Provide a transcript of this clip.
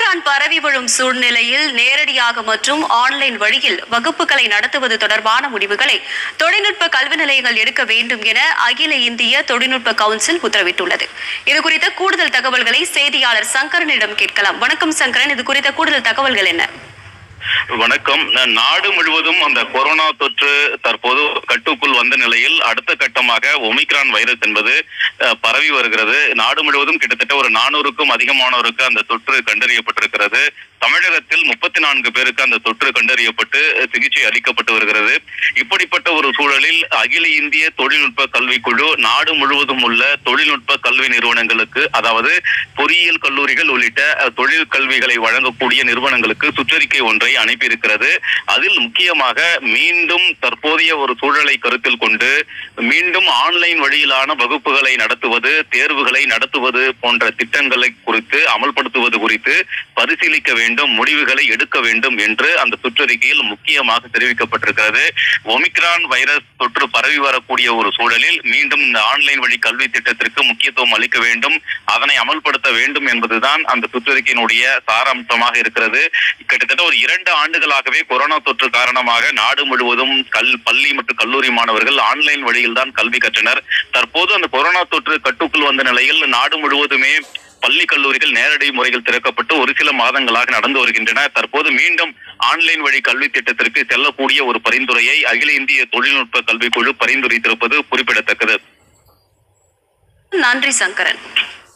omicron பரவி வரும் சூழ்நிலையில் நேரடியாக மற்றும் ஆன்லைன் வழியில் வகுப்புகளை நடத்துவது தொடர்பான முடிவுகளை தொழில்நுட்ப கல்வி நிலையங்கள் எடுக்க வேண்டும் என அகில இந்திய தொழில்நுட்ப கவுன்சில் உத்தரவிட்டுள்ளது இது குறித்த கூடுதல் தகவல்களை செய்தியாளர் சங்கரனிடம் கேட்கலாம் வணக்கம் சங்கரன் இது குறித்த கூடுதல் தகவல்கள் என்ன வணக்கம் ந- நாடு முழுவதும் அந்த கொரோனா தொற்று தற்போது கட்டுக்குள் வந்த நிலையில் அடுத்த கட்டமாக ஒமிக்ரான் வைரஸ் என்பது அஹ், பரவி வருகிறது நாடு முழுவதும் கிட்டத்தட்ட ஒரு நானூறுக்கும் அதிகமானோருக்கு அந்த தொற்று கண்டறியப்பட்டிருக்கிறது தமிழகத்தில் முப்பத்தி நான்கு பேருக்கு அந்த தொற்று கண்டறியப்பட்டு அஹ், சிகிச்சை அளிக்கப்பட்டு வருகிறது இப்படிப்பட்ட ஒரு சூழலில் அகில இந்திய தொழில்நுட்ப கல்விக்குழு நாடு முழுவதும் உள்ள தொழில்நுட்ப கல்வி நிறுவனங்களுக்கு அதாவது பொறியியல் கல்லூரிகள் உள்ளிட்ட அஹ், தொழில் கல்விகளை வழங்கக்கூடிய நிறுவனங்களுக்கு சுற்றறிக்கை ஒன்றை அனுப்பியிருக்கிறது அதில் முக்கியமாக மீண்டும் தற்போதைய ஒரு சூழலை கருத்தில் கொண்டு மீண்டும் ஆன்லைன் வழியிலான வகுப்புகளை நடத்துவது தேர்வுகளை நடத்துவது போன்ற திட்டங்களை குறித்து அமல்படுத்துவது குறித்து பரிசீலிக்க வேண்டும் முடிவுகளை எடுக்க வேண்டும் என்று அந்த சுற்றறிக்கையில் முக்கியமாக தெரிவிக்கப்பட்டிருக்கிறது ஒமிக்ரான் வைரஸ் தொற்று பரவி வரக்கூடிய ஒரு சூழலில் மீண்டும் இந்த ஆன்லைன் வழி கல்வி திட்டத்திற்கு முக்கியத்துவம் அளிக்க வேண்டும் அதனை அமல்படுத்த வேண்டும் என்பதுதான் அந்த சுற்றறிக்கையினுடைய சாராம்சமாக இருக்கிறது கிட்டத்தட்ட ஒரு இரண்டு ஆண்டுகளாகவே கொரோனா தொற்று காரணமாக நாடு முழுவதும் கல் பள்ளி மற்றும் கல்லூரி மாணவர்கள் ஆன்லைன் வழியில் தான் கல்வி கற்றனர் தற்போது அந்த கொரோனா தொற்று கட்டுக்குள் வந்த நிலையில் நாடு முழுவதுமே பள்ளி கல்லூரிகள் நேரடி முறையில் திறக்கப்பட்டு ஒரு சில மாதங்களாக நடந்து வருகின்றன தற்போது மீண்டும் ஆன்லைன் வழி கல்வி திட்டத்திற்கு செல்லக்கூடிய ஒரு பரிந்துரையை அகில இந்திய தொழில்நுட்ப கல்விக்குழு பரிந்துரைத்திருப்பது குறிப்பிடத்தக்கது நன்றி சங்கரன்